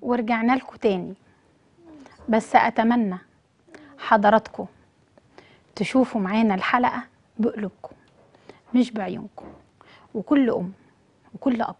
ورجعنا لكم تاني بس اتمنى حضراتكم تشوفوا معانا الحلقه بقلوبكم مش بعيونكم وكل ام وكل اب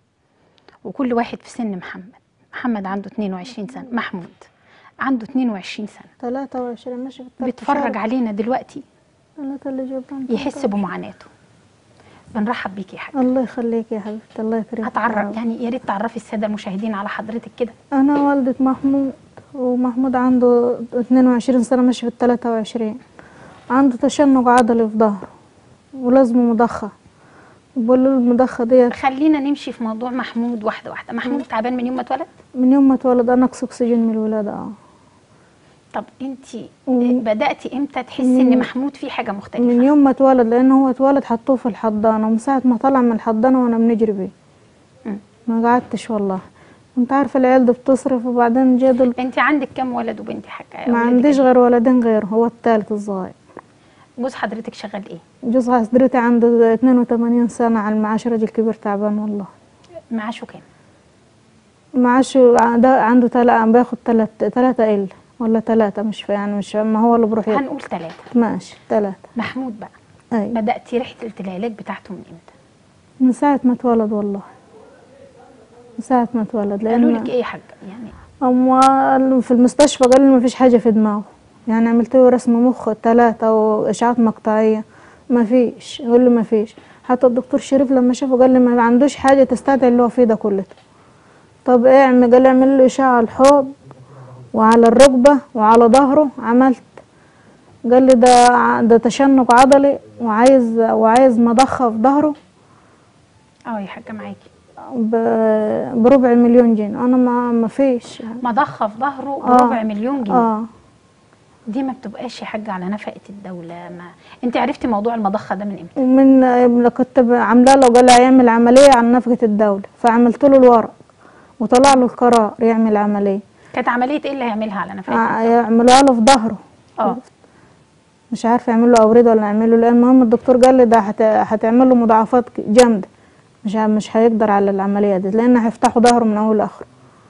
وكل واحد في سن محمد محمد عنده 22 سنه محمود عنده 22 سنه 23 ماشي في بيتفرج علينا دلوقتي ثلاثة اللي جبان يحس بمعاناته بنرحب بيكي يا حاج الله يخليك يا حبيبتي الله يكرمك هتعرف يعني يا ريت تعرفي الساده المشاهدين على حضرتك كده انا والدة محمود ومحمود عنده 22 سنة ماشي في 23 عنده تشنج عضلي في ظهره ولازمه مضخة بقول له المضخة ديت خلينا نمشي في موضوع محمود واحده واحده محمود تعبان من يوم ما اتولد من يوم ما اتولد انا نقص اكسجين من الولادة اه طب انت مم. بداتي امتى تحسي ان محمود في حاجه مختلفه من يوم ما اتولد لانه هو اتولد حطوه في الحضانة ومن ساعة ما طلع من الحضانة وانا بنجري بيه مم. ما قعدتش والله كنت عارفة العيال دي بتصرف وبعدين جه دول انت عندك كام ولد وبنت يا حاجه ما أولادك عنديش قد غير ولدين غيره هو الثالث الصغير إيه؟ جوز حضرتك شغال ايه جوز حضرتي عنده 82 سنة على المعاش راجل كبير تعبان والله معاشه كام معاشه ده عنده تلا عم بياخد تلات تلاتة ال ولا تلاتة مش فا- يعني مش ما هو اللي بروح يد. هنقول ثلاثه ماشي تلاتة محمود بقى اي بداتي رحله العلاج بتاعته من امتى من ساعة ما اتولد والله من ساعة ما اتولد قالوا لك لأن ايه يا حاجه يعني أما في المستشفى قالوا لي ما فيش حاجة في دماغه يعني عملت له رسم مخ تلاتة وإشعاعات مقطعية ما فيش يقول لي ما فيش حتى الدكتور شريف لما شافه قال لي ما عندوش حاجة تستدعي اللي هو فيه ده كله طب ايه اعمل قال لي اعمل له إشعة على الحوض وعلى الركبة وعلى ظهره عملت قال لي ده ع- ده تشنج عضلي وعايز وعايز مضخة في ظهره اه يا حاجه معاكي ب- بربع مليون جنيه انا ما ما فيش مضخه في ظهره آه. بربع مليون جنيه اه دي ما بتبقاش يا حاجه على نفقه الدوله ما انت عرفتي موضوع المضخه ده من امتى ومن من كنت ب- عامله له قال لي هيعمل عمليه عن نفقه الدوله فعملت له الورق وطلع له القرار يعمل عمليه كانت عمليه ايه اللي هيعملها على نفقه ع- الدولة؟ يعملوها له في ظهره اه مش عارفه يعمل له اورده ولا يعمل له لان المهم الدكتور قال لي ده هت- هتعمل له مضاعفات ك- جامده مش ه- مش هيقدر على العمليه دي لان هيفتحوا ظهره من اول لاخره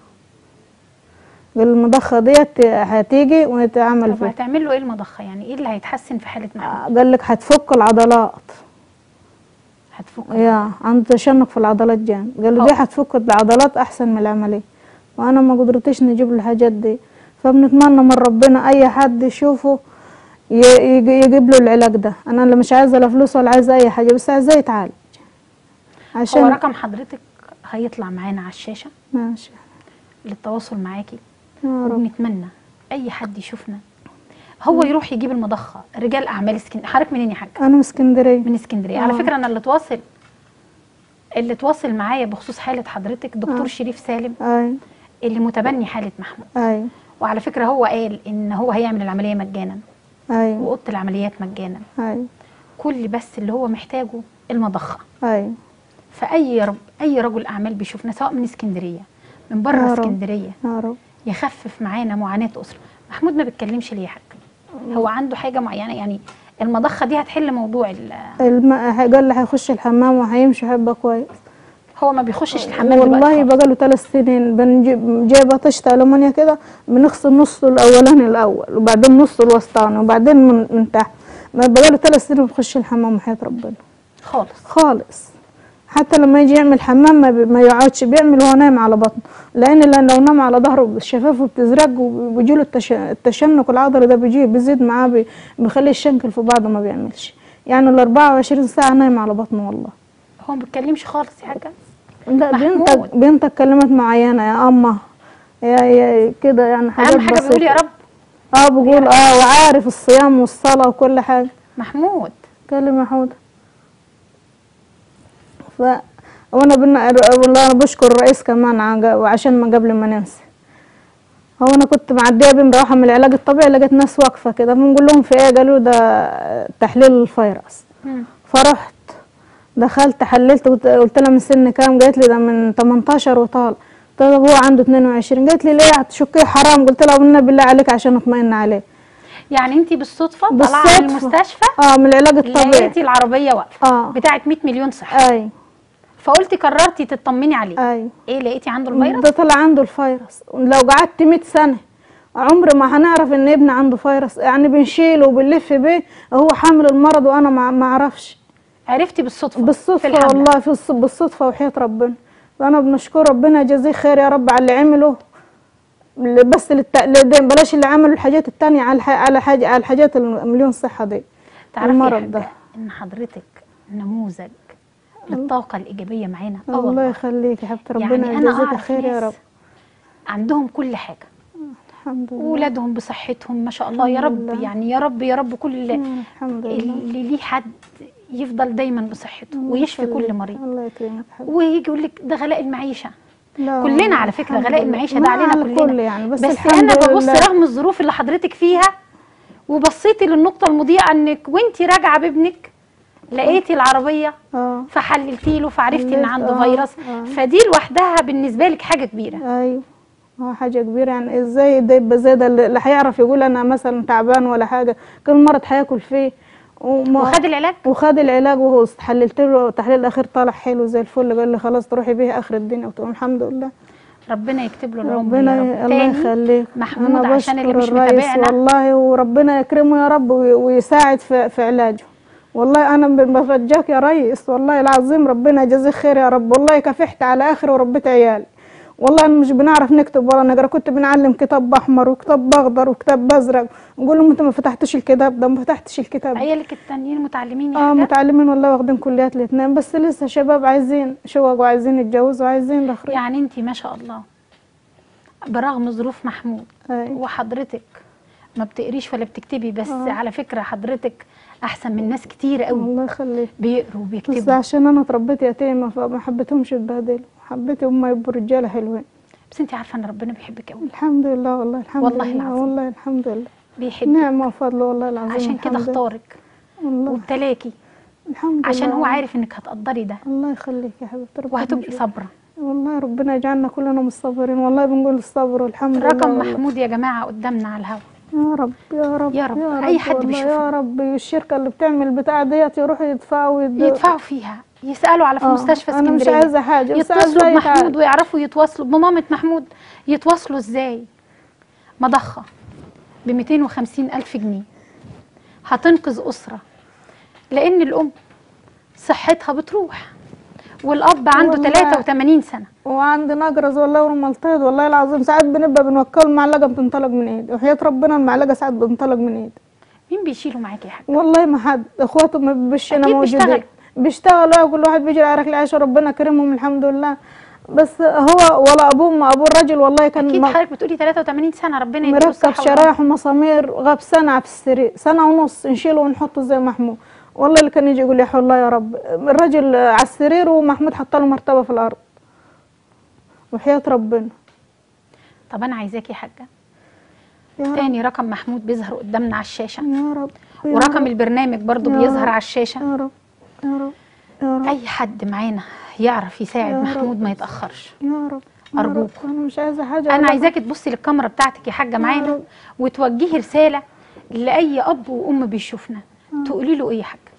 قال المضخه ديت هتيجي ويتعمل طب فيها هتعمل له ايه المضخه يعني ايه اللي هيتحسن في حاله محمود قال لك هتفك العضلات هتفك يا عنده تشنج في العضلات جامد قال له اه. دي هتفك العضلات احسن من العمليه وانا ما قدرتش نجيب له الحاجات دي فبنتمنى من ربنا اي حد يشوفه ي- يجي- يجيب له العلاج ده انا اللي مش عايزه لا فلوس ولا عايزه اي حاجه بس عايزاه يتعالج هو عشان رقم حضرتك هيطلع معانا على الشاشه ماشي للتواصل معاكي يا رب وبنتمنى اي حد يشوفنا هو يروح يجيب المضخه رجال اعمال اسكندريه حضرتك منين يا حاج انا من اسكندريه من اسكندريه على آه. فكره انا اللي تواصل اللي تواصل معايا بخصوص حاله حضرتك دكتور آه. شريف سالم اي اللي متبني حاله محمود اي وعلى فكره هو قال ان هو هيعمل العمليه مجانا اي واوضه العمليات مجانا اي كل بس اللي هو محتاجه المضخه اي فاي رب اي رجل اعمال بيشوفنا سواء من اسكندريه من يا بره رب. اسكندريه يا رب يخفف معانا معاناه اسره محمود ما بيتكلمش ليه يا حاج هو عنده حاجه معينه يعني المضخه دي هتحل موضوع ال- الم... قال لي هيخش الحمام وهيمشي هيبقى كويس هو ما بيخشش الحمام والله دلوقتي خالص. بقى له ثلاث سنين بنجيب جايبه طشت المونيا كده بنغسل نصه الاولاني الاول وبعدين نصه الوسطاني وبعدين من, من تحت ما بقى له ثلاث سنين بخش الحمام وحياة ربنا خالص خالص حتى لما يجي يعمل حمام ما, بي... ما يقعدش بيعمل وهو نايم على بطنه لان لأن لو نام على ظهره شفافه بتزرق وبيجي له التش... التشنج العضلي ده بيجي بيزيد معاه بي... بيخليه الشنكل في بعضه ما بيعملش يعني ال 24 ساعه نايم على بطنه والله هو ما بيتكلمش خالص يا حاجه لا محمود. بينطق بينطق كلمات معينة يا أما يا, يا كده يعني حاجات اهم حاجه بسيطة. بيقول يا رب اه بقول اه وعارف الصيام والصلاة وكل حاجة محمود كلمة حودة ف وانا بنا والله انا بشكر الرئيس كمان عن- وعشان ما قبل ما ننسى هو انا كنت معديه بيه مروحه من العلاج الطبيعي لقيت ناس واقفه كده بنقول لهم في ايه قالوا ده تحليل الفيروس مم. فرحت دخلت حللت قلت قلت لها من سن كام قالت لي ده من 18 وطال طيب هو عنده 22 قالت لي ليه هتشكيه حرام قلت لها والنبي بالله عليك عشان اطمئن عليه يعني انت بالصدفه طالعه بالصدفة. من المستشفى اه من العلاج الطبيعي لقيتي العربيه واقفه اه بتاعه 100 مليون صحه اي فقلتي قررتي تطمني عليه ايوه ايه لقيتي عنده الفيروس ده طلع عنده الفيروس لو قعدت 100 سنه عمر ما هنعرف ان ابني عنده فيروس يعني بنشيله وبنلف بيه هو حامل المرض وانا ما ما اعرفش عرفتي بالصدفه في بالصدفه الحملة. والله في الص- بالصدفه وحياه ربنا فانا بنشكر ربنا يجازيه خير يا رب على اللي عمله اللي بس للت... للدين بلاش اللي عملوا الحاجات التانية على الح... على حاجة على الحاجات المليون صحة دي تعرفي المرض يا حاجة ده. ان حضرتك نموذج للطاقه الايجابيه معانا اه الله والله يخليك يا حبيبتي يعني ربنا انا يجازيك اعرف خير يا ناس رب عندهم كل حاجه الحمد لله وولادهم بصحتهم ما شاء الله يا الحمد رب لله. يعني يا رب يا رب كل الحمد لله اللي ليه حد يفضل دايما بصحته الله ويشفي كل يخليك. مريض الله يكرمك حبيبتي ويجي يقول لك ده غلاء المعيشه لا كلنا والله على فكره الحمد غلاء لله. المعيشه ما ده علينا على كلنا الكل يعني بس, بس الحمد انا ببص لله. رغم الظروف اللي حضرتك فيها وبصيتي للنقطه المضيئه انك وانتي راجعه بابنك لقيتي العربيه اه فحللتي له فعرفتي ان حللت، عنده آه، فيروس آه. فدي لوحدها بالنسبه لك حاجه كبيره ايوه اه حاجة كبيرة يعني ازاي ده يبقى زي ده اللي اللي هيعرف يقول انا مثلا تعبان ولا حاجة كل مرض هياكل فيه وما وخد العلاج وخد العلاج وحللت له التحليل الاخير طلع حلو زي الفل قال لي خلاص تروحي بيه اخر الدنيا قلت له الحمد لله ربنا يكتب له العمر ربنا يا ي- رب الله تاني يخليك محمود انا عشان اللي بشكر مش الرئيس متابعنا والله وربنا يكرمه يا رب وي- ويساعد في, في علاجه والله انا ب- برجاك يا ريس والله العظيم ربنا يجازيك خير يا رب والله كافحت على اخر وربيت عيالي والله أنا مش بنعرف نكتب ولا نقرا كنت بنعلم كتاب احمر وكتاب اخضر وكتاب ازرق نقول لهم انتوا ما فتحتوش الكتاب ده ما فتحتش الكتاب عيالك التانيين متعلمين يا اه حاجة؟ متعلمين والله واخدين كليات الاثنين بس لسه شباب عايزين شوق وعايزين يتجوزوا وعايزين الاخرين يعني انت ما شاء الله برغم ظروف محمود أيوة. وحضرتك ما بتقريش ولا بتكتبي بس آه. على فكره حضرتك احسن من ناس كتير قوي الله يخليك بيقروا بس وبيكتبوا عشان انا اتربيت يتيمه فما حبيتهمش يتبهدلوا حبيت هم يبقوا رجاله حلوين بس انت عارفه ان ربنا بيحبك قوي الحمد لله والله الحمد والله لله العظيم. والله الحمد لله بيحبك نعمه وفضل والله العظيم عشان كده الحمد لله. اختارك والله وابتلاكي الحمد عشان لله هو عارف انك هتقدري ده الله يخليك يا حبيبتي ربنا وهتبقي يجزيك. صابره والله ربنا يجعلنا كلنا مصبرين والله بنقول الصبر والحمد لله رقم والله. محمود يا جماعه قدامنا على الهوا يا رب يا رب يا رب. أي حد والله بيشوفنا. يا رب الشركه اللي بتعمل البتاع ديت يروحوا يدفعوا ويد- يدفعوا فيها يسالوا على في آه، مستشفى انا مش اسكندريه عايزه حاجه بس عايزة يتصلوا أي بمحمود حاجة. ويعرفوا يتواصلوا بمامة محمود يتواصلوا ازاي مضخة ب 250 ألف جنيه هتنقذ أسرة لأن الأم صحتها بتروح والأب عنده والله. 83 سنة وعندي نجرز والله ورملتيض والله العظيم ساعات بنبقى بنوكل المعلقه بتنطلق من ايدي وحياه ربنا المعلقه ساعات بتنطلق من ايدي مين بيشيلوا معاكي يا حاج والله ما حد اخواته ما بيبقاش هنا أكيد موجودين بيشتغل. بيشتغلوا كل واحد بيجري على رجل عيشه ربنا كرمهم الحمد لله بس هو ولا ابوه ما ابوه الراجل والله كان أكيد م- حضرتك بتقولي 83 سنة ربنا يديله مركب الصحة والعافية. شرايح ومسامير غاب سنة في السرير سنة ونص نشيله ونحطه زي محمود والله اللي كان يجي يقول يا الله يا رب الراجل على السرير ومحمود حط له مرتبة في الأرض وحياة ربنا طب أنا عايزاكي يا حاجة يا رب تاني رقم محمود بيظهر قدامنا على الشاشة يا رب يا ورقم رب البرنامج برضو يا بيظهر رب. على الشاشة يا رب يا رب يا رب اي حد معانا يعرف يساعد يا رب. محمود ما يتاخرش يا رب يا أرجوك. رب. أنا مش عايزة حاجة انا والله. عايزاكي تبصي للكاميرا بتاعتك يا حاجه معانا رب. وتوجهي رساله لاي اب وام بيشوفنا تقولي له ايه يا حاجه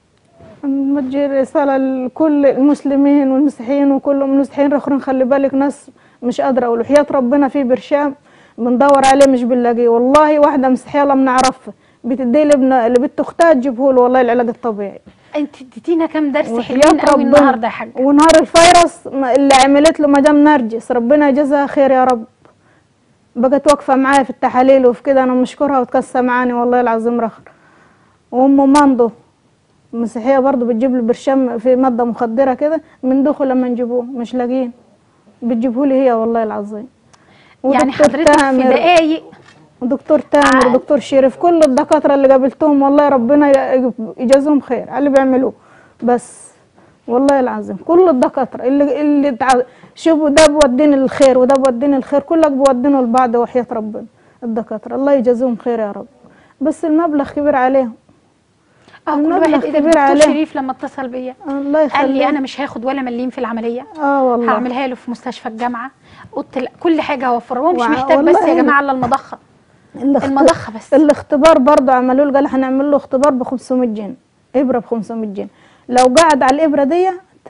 نوجه رسالة لكل المسلمين والمسيحيين وكل المسيحيين الاخرين خلي بالك ناس مش قادرة اقول وحياة ربنا في برشام بندور عليه مش بنلاقيه والله واحدة مسيحية لما نعرفها بتدي لابن لبنت اختها تجيبه له والله العلاج الطبيعي انت اديتينا كام درس وحياة حلوين قوي ربنا. النهارده يا حاجه ونهار الفيروس ما- اللي عملت له مدام نرجس ربنا يجازها خير يا رب بقت واقفة معايا في التحاليل وفي كده انا مشكورها وتكسى معاني والله العظيم رخر وام ماندو مسيحية برضو بتجيب له برشام في مادة مخدرة كده من دخل لما نجيبوه مش لاقيين بتجيبه لي هي والله العظيم يعني ودكتور حضرتك في تامر دقايق ودكتور تامر عاد. ودكتور شريف كل الدكاترة اللي قابلتهم والله ربنا ي- يجازيهم خير على اللي بيعملوه بس والله العظيم كل الدكاترة اللي اللي تع... شوفوا ده بوديني الخير وده بوديني الخير كلك بودينه لبعض وحياة ربنا الدكاترة الله يجازيهم خير يا رب بس المبلغ كبير عليهم اه كل المبلغ واحد ايه ده كبير الدكتور عليه. شريف لما اتصل بيا الله قال يخليك لي انا مش هاخد ولا مليم في العمليه اه والله هعملها له في مستشفى الجامعه قلت لا كل حاجه هوفرها مش وع- محتاج بس يا والله جماعه الا المضخه الاخت- المضخه بس الاختبار برضه عملوا له قال هنعمل له اختبار ب 500 جنيه ابره ب 500 جنيه لو قعد على الابره ديت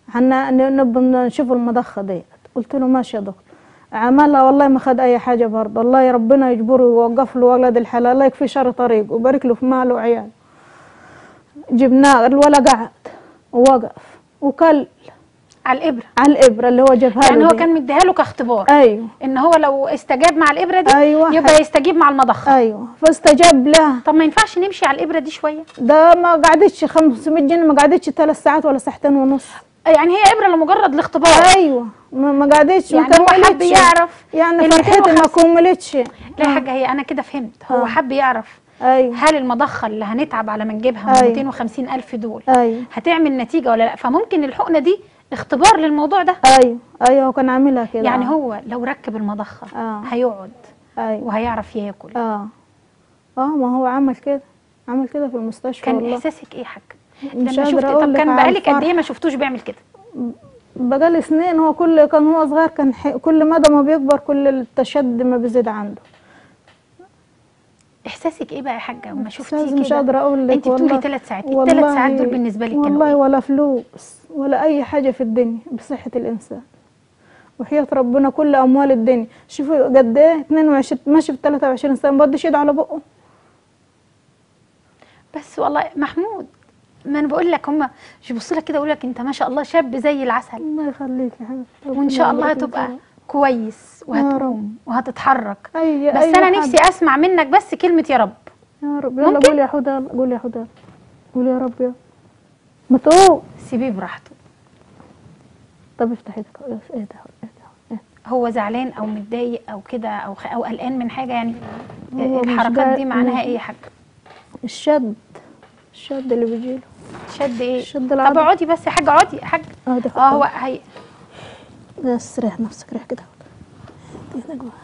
حنا ن- نبى نشوف المضخة ديت قلت له ماشي يا دكتور عملها والله ما خد اي حاجة برضه الله يا ربنا يجبره ويوقف له ولد الحلال الله يكفي شر طريق ويبارك له في ماله وعياله جبناه الولد قعد ووقف وكل على الابره على الابره اللي هو جابها يعني له هو دي. كان مديها له كاختبار ايوه ان هو لو استجاب مع الابره دي أيوة. يبقى يستجيب مع المضخه ايوه فاستجاب لها طب ما ينفعش نمشي على الابره دي شويه ده ما قعدتش 500 جنيه ما قعدتش ثلاث ساعات ولا ساعتين ونص يعني هي ابره لمجرد الاختبار ايوه ما ما قعدتش ما يعني هو حب كملتش. يعرف يعني ال فرحتي ما 250 كملتش لا يا حاجه هي انا كده فهمت هو آه. حب يعرف ايوه هل المضخه اللي هنتعب على ما نجيبها أيوة. 250 الف دول ايوه هتعمل نتيجه ولا لا فممكن الحقنه دي اختبار للموضوع ده ايوه ايوه هو كان عاملها كده يعني آه. هو لو ركب المضخه آه. هيقعد ايوه وهيعرف ياكل اه اه ما هو عمل كده عمل كده في المستشفى كان والله احساسك ايه يا حاج مش لما قادرة شفت أقول طب لك كان على بقالك قد الفرح. ايه ما شفتوش بيعمل كده بقالي سنين هو كل كان هو صغير كان حي... كل مدى ما بيكبر كل التشد ما بيزيد عنده احساسك ايه بقى يا حاجه لما شفتيه أستاذ كده مش قادرة أقول لك انت بتقولي والله. ثلاث ساعات الثلاث ساعات دول بالنسبه لك كانوا والله إيه؟ ولا فلوس ولا أي حاجة في الدنيا بصحة الإنسان وحياة ربنا كل أموال الدنيا شوفوا قد إيه 22 ماشي في 23 سنة ما بديش إيد على بقه بس والله محمود ما انا بقول لك هم مش يبصوا لك كده يقول لك انت ما شاء الله شاب زي العسل الله يخليك يا حبيبتي وان شاء ربنا الله يبارك لك هتبقى يا رب. كويس يا رب. وهتقوم وهتتحرك أي بس أي انا حد. نفسي اسمع منك بس كلمه يا رب يا رب يلا ممكن؟ قول يا حودة يلا قول يا حودة قول يا رب يا ما تقول سيبيه براحته طب افتح ايدك ايه ده ايه ده هو زعلان او متضايق او كده او خ- او قلقان من حاجه يعني هو مش الحركات جا- دي معناها مش- ايه يا حاج الشد الشد اللي بيجيله شد ايه شد طب العضل. اقعدي بس يا حاجه اقعدي يا حاج اه ده اه هو هي بس ريح نفسك ريح كده ايدك بقى.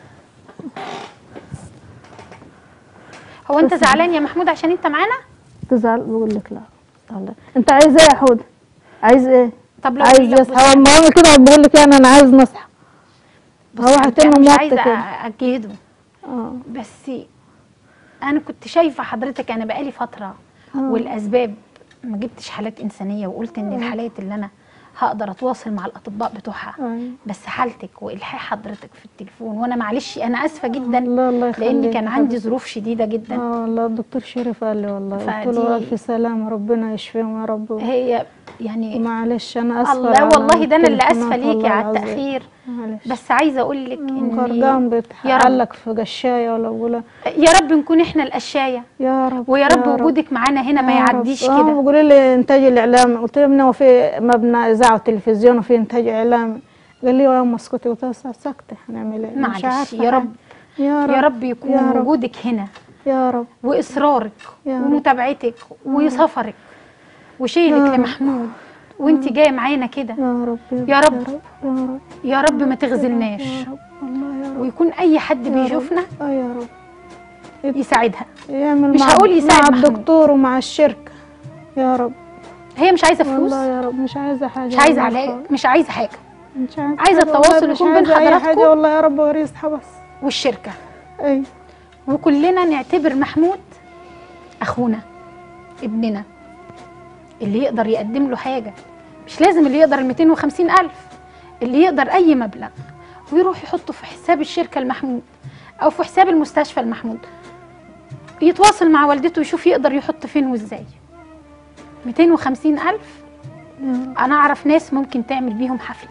هو انت زعلان يا محمود عشان انت معانا تزعل بقول لك لا لا. انت عايز ايه يا حود عايز ايه طب لو عايز لو- يصحى هو ما كده بقول لك يعني انا عايز نصحى بص هو أنا هتنه مش موت عايزه كده. اجهده اه بس انا كنت شايفه حضرتك انا بقالي فتره آه. والاسباب ما جبتش حالات انسانيه وقلت ان الحالات اللي انا هقدر اتواصل مع الاطباء بتوعها أيوة. بس حالتك والحاح حضرتك في التليفون وانا معلش انا اسفه جدا الله الله يخليك لان كان يا عندي ظروف شديده جدا اه والله الدكتور شريف قال لي والله قلت فدي- له الف سلامه ربنا يشفيهم يا رب هي يعني معلش انا اسفه الله على والله ده انا اللي التليفونات اسفه ليكي والله على العظيم. التاخير معلش بس عايزه اقول لك غرقان ان بيتعلق في قشايه ولا بقول يا رب نكون احنا القشايه يا رب ويا رب وجودك معانا هنا ما يا رب. يعديش اه كده بيقولوا لي انتاج الاعلامي قلت لهم هو في مبنى اذاعه وتلفزيون وفي انتاج اعلامي قال لي يا ام اسكتي قلت له ساكته هنعمل ايه مش معلش عارفة يا رب حاجة. يا رب يا رب يكون يا رب. وجودك هنا يا رب واصرارك يا رب. ومتابعتك وسفرك وشيلك يا رب. لمحمود وانت جايه معانا كده يا رب يا رب. يا رب يا رب ما تغزلناش يا رب والله يا رب ويكون اي حد يا رب. بيشوفنا اه يا رب يساعدها يعمل مش مع هقول يساعد مع محمود. الدكتور ومع الشركه يا رب هي مش عايزه فلوس والله يا رب مش عايزه حاجه مش عايزه والله علاج خالص. مش عايزه حاجه مش عايزه عايزة حاجة والله، التواصل مش يكون بين عايزة أي حضراتكم. حاجه والله يا رب وريصحى بس والشركه اي وكلنا نعتبر محمود اخونا ابننا اللي يقدر يقدم له حاجه مش لازم اللي يقدر ال 250 الف اللي يقدر اي مبلغ ويروح يحطه في حساب الشركه المحمود او في حساب المستشفى المحمود يتواصل مع والدته يشوف يقدر يحط فين وازاي 250 الف يا رب انا اعرف ناس ممكن تعمل بيهم حفله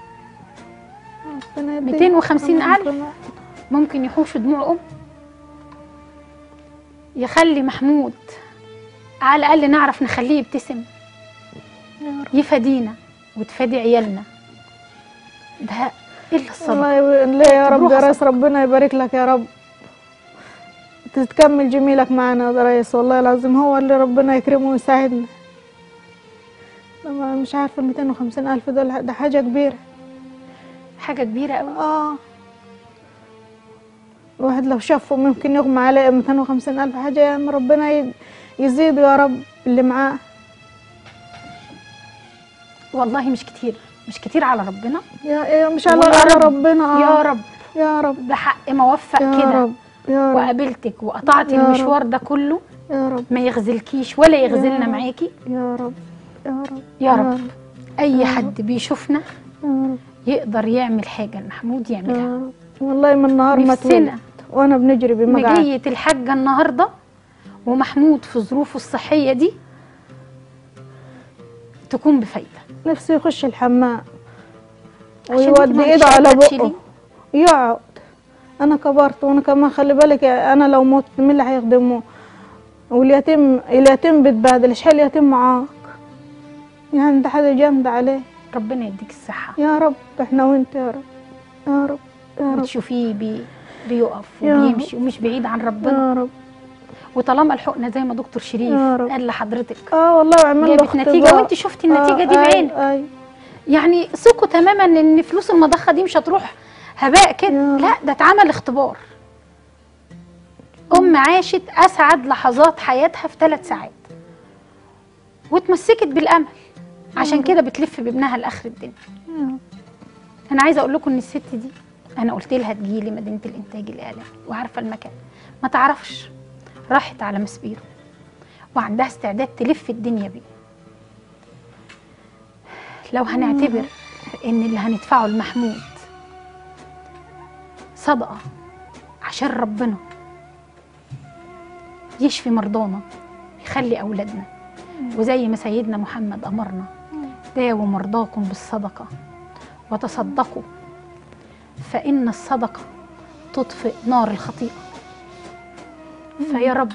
ربنا يديك. 250 ألف. ربنا- ممكن يحوشوا دموع ام يخلي محمود على الاقل نعرف نخليه يبتسم يا رب يفادينا وتفادي عيالنا ده الا الصبر الله يب... ليه يا رب يا روح ريس ربنا يبارك لك يا رب تتكمل جميلك معنا يا ريس والله العظيم هو اللي ربنا يكرمه ويساعدنا لما مش عارفه ال 250 ألف دول ده حاجة كبيرة حاجه كبيره قوي اه الواحد لو شافه ممكن يغمى عليه 250 ألف حاجة يعني ربنا ي- يزيده يا رب اللي معاه والله مش كتير مش كتير على ربنا يا يا مش على ويا على رب- ربنا آه. يا رب يا رب بحق موفق يا كده رب يا رب وقابلتك وقطعتي يا رب. المشوار ده كله يا رب ما يغزلكيش ولا يغزلنا رب. معاكي يا رب يا رب يا رب اي حد بيشوفنا يا رب يقدر يعمل حاجه لمحمود يعملها يا رب والله من النهار ما نفسنا. اتولد وانا بنجري بمقعد مجية الحاجة النهاردة ومحمود في ظروفه الصحية دي تكون بفايدة نفسي يخش الحمام عشان انت ويودي ما ايده عندكش على قادرة بقه تشيليه. يقعد انا كبرت وانا كمان خلي بالك يا- انا لو مت مين اللي هيخدمه واليتيم اليتيم بيتبهدل ايش حال اليتيم معاك يعني ده حاجه جامده عليه ربنا يديك الصحة يا رب احنا وانت يا رب يا رب يا رب وتشوفيه بي بيقف يا وبيمشي ومش بعيد عن ربنا يا رب وطالما الحقنة زي ما دكتور شريف يا رب. قال لحضرتك اه والله وعمل له جابت نتيجة اختبار. وانت شفتي النتيجة دي آه، أي- بعينك اي يعني ثقوا تماما ان فلوس المضخة دي مش هتروح هباء كده يا لا ده اتعمل اختبار ام عاشت اسعد لحظات حياتها في ثلاث ساعات واتمسكت بالامل عشان كده بتلف بابنها لاخر الدنيا يا رب. انا عايزه اقول لكم ان الست دي انا قلت لها تجيلي مدينه الانتاج الاعلامي وعارفه المكان ما تعرفش راحت على مسبيرو وعندها استعداد تلف الدنيا بيه لو هنعتبر ان اللي هندفعه لمحمود صدقه عشان ربنا يشفي مرضانا يخلي اولادنا وزي ما سيدنا محمد امرنا داووا مرضاكم بالصدقه وتصدقوا فإن الصدقة تطفئ نار الخطيئة فيا رب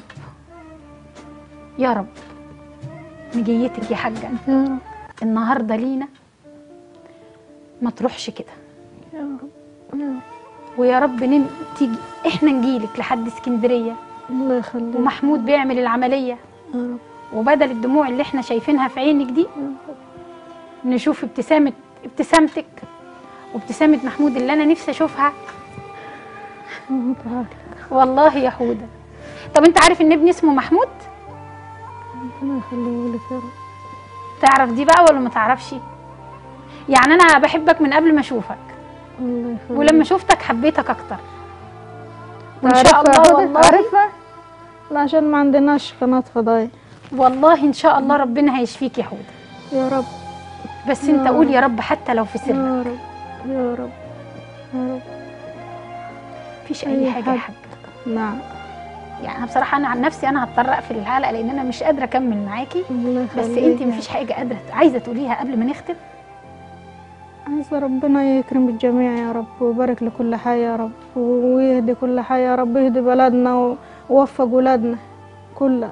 يا رب مجيتك يا حاجة يا رب النهاردة لينا ما تروحش كده يا رب يا رب ويا رب نم... تيجي احنا نجيلك لحد اسكندرية الله يخليك ومحمود بيعمل العملية يا رب وبدل الدموع اللي احنا شايفينها في عينك دي يا رب نشوف ابتسامة ابتسامتك وابتسامة محمود اللي أنا نفسي أشوفها الله تعالى والله يا حودة طب أنت عارف إن ابني اسمه محمود؟ ربنا يخليه لك يا رب تعرف دي بقى ولا ما تعرفش؟ يعني أنا بحبك من قبل ما أشوفك الله يخليك ولما شفتك حبيتك أكتر وإن شاء عارفة الله هدى؟ والله عارفة لا عشان ما عندناش قناة فضائية والله إن شاء الله ربنا هيشفيك يا حودة يا رب بس أنت يا قول رب. يا رب حتى لو في سرك يا رب يا رب يا رب مفيش أي أي حاجة يا حد. حاج نعم يعني أنا بصراحة أنا عن نفسي أنا هضطر أقفل الحلقة لأن أنا مش قادرة أكمل معاكي الله بس يخليك أنت مفيش حاجة قادرة عايزة تقوليها قبل ما نختم عايزة ربنا يكرم الجميع يا رب ويبارك لكل حي يا رب ويهدي كل حي يا رب يهدي بلدنا ووفق ولادنا كلك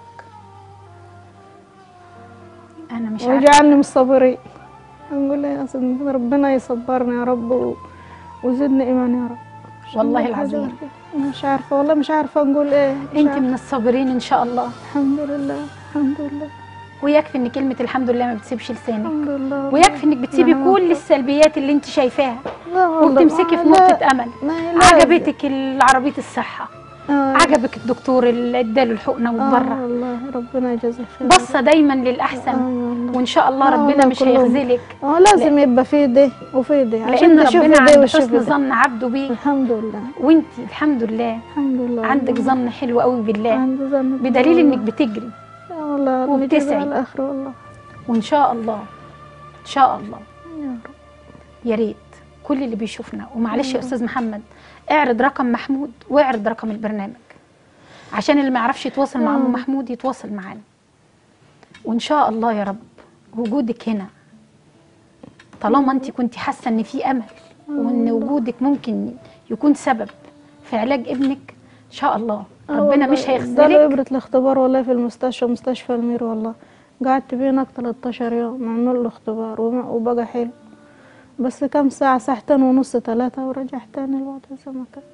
أنا مش عارفة ويجعلني من الصابرين نقول يا سيدنا ربنا يصبرنا يا رب و- وزدنا ايمان يا رب مش والله هنقول حاجة العظيم. غير كده. مش عارفه والله مش عارفه نقول ايه مش انت عارفة. من الصابرين ان شاء الله الحمد لله الحمد لله ويكفي ان كلمه الحمد لله ما بتسيبش لسانك الحمد لله ويكفي انك بتسيبي نعم. كل السلبيات اللي انت شايفاها لا والله وبتمسكي في ما- نقطه لا- امل ما- لا- عجبتك عربيه الصحه آه. عجبك الدكتور اللي اداله الحقنه آه واتبرع والله ربنا يجازيه خير بصه دايما آه للاحسن والله. وان شاء الله آه ربنا والله مش كلهم. هيخذلك اه لازم يبقى في ده وفي ده عشان لان تشوفي ربنا ده عند وتشوفي حسن ده. ظن عبده بيه الحمد لله وانت الحمد لله الحمد لله عندك والله. ظن حلو قوي بالله عندي ظن بدليل بالله. انك بتجري آه والله وبتسعي. وبتسعي الاخر والله وان شاء الله ان شاء الله يا رب يا ريت كل اللي بيشوفنا ومعلش يا استاذ محمد اعرض رقم محمود واعرض رقم البرنامج عشان اللي ما يعرفش يتواصل مع ام مم. محمود يتواصل معانا وان شاء الله يا رب وجودك هنا طالما انت كنت حاسه ان في امل وان وجودك ممكن يكون سبب في علاج ابنك ان شاء الله آه ربنا والله. مش ده هيخذلك إبرة الاختبار والله في المستشفى مستشفى المير والله قعدت بيه هناك 13 يوم عمل له اختبار وما- وبقى حلو بس كم ساعة ساعتين ونص ثلاثة ورجع تاني الوضع زي ما كان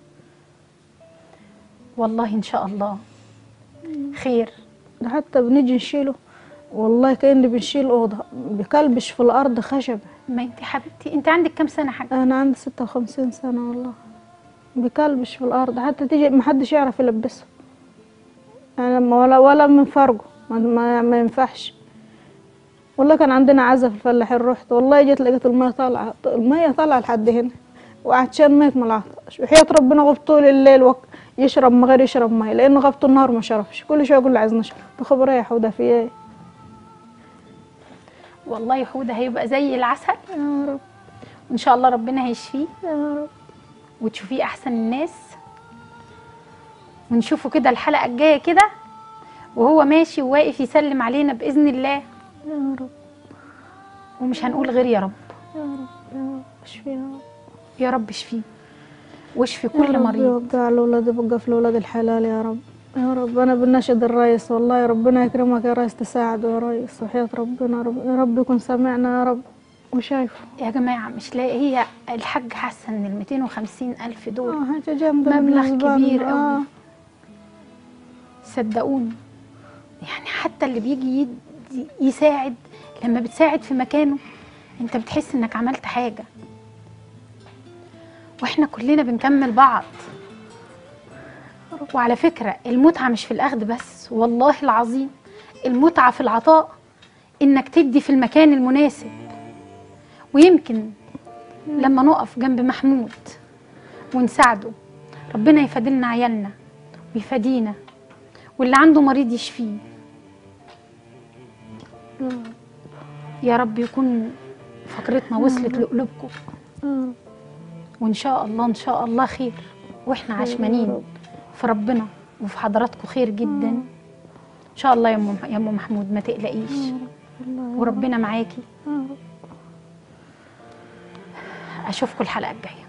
والله ان شاء الله خير ده حتى بنيجي نشيله والله كأني بنشيل أوضة بكلبش في الأرض خشبة ما انت حبيبتي انت عندك كام سنه حاجه أنا عندي ستة وخمسين سنة والله بكلبش في الأرض حتى تيجي محدش يعرف يلبسه يعني لما ولا ولا من فرقه ما, ما, ما ينفعش والله كان عندنا عزا في الفلاحين رحت والله جيت لقيت المية طالعة المية طالعة لحد هنا وعطشان ميت ما العطش وحياة ربنا غاب طول الليل وك يشرب من غير يشرب مية لأنه غاب طول النهار ما شربش كل شوية يقول لي عايز نشرب بخبر يا حودة في ايه والله حوده هيبقى زي العسل يا رب وان شاء الله ربنا هيشفيه يا رب وتشوفيه احسن الناس ونشوفه كده الحلقه الجايه كده وهو ماشي وواقف يسلم علينا باذن الله يا رب ومش هنقول غير يا رب يا رب يا رب اشفي يا رب يا رب اشفيه واشفي يا كل رب مريض يوقع الأولاد يبقى في الأولاد الحلال يا رب يا رب أنا بناشد الرئيس والله يا ربنا يكرمك يا ريس تساعده يا ريس وحياة ربنا يا رب يا رب يكون سامعنا يا رب وشايفه يا جماعه مش لاقي هي الحاج حاسه ان ال 250 الف دول اه حاجة جامدة مبلغ بالنسبة كبير لنا. قوي. آه. صدقوني يعني حتى اللي بيجي يدي يساعد لما بتساعد في مكانه انت بتحس انك عملت حاجة واحنا كلنا بنكمل بعض وعلى فكرة المتعة مش في الأخذ بس والله العظيم المتعة في العطاء إنك تدي في المكان المناسب ويمكن لما نقف جنب محمود ونساعده ربنا يفادلنا عيالنا ويفادينا واللي عنده مريض يشفيه يا رب. يا رب يكون فقرتنا وصلت لقلوبكم آه. وان شاء الله ان شاء الله خير واحنا عشمانين في ربنا وفي حضراتكم خير جدا ان شاء الله يا ام يا ام محمود ما تقلقيش والله وربنا معاكي يا رب اشوفكم الحلقه الجايه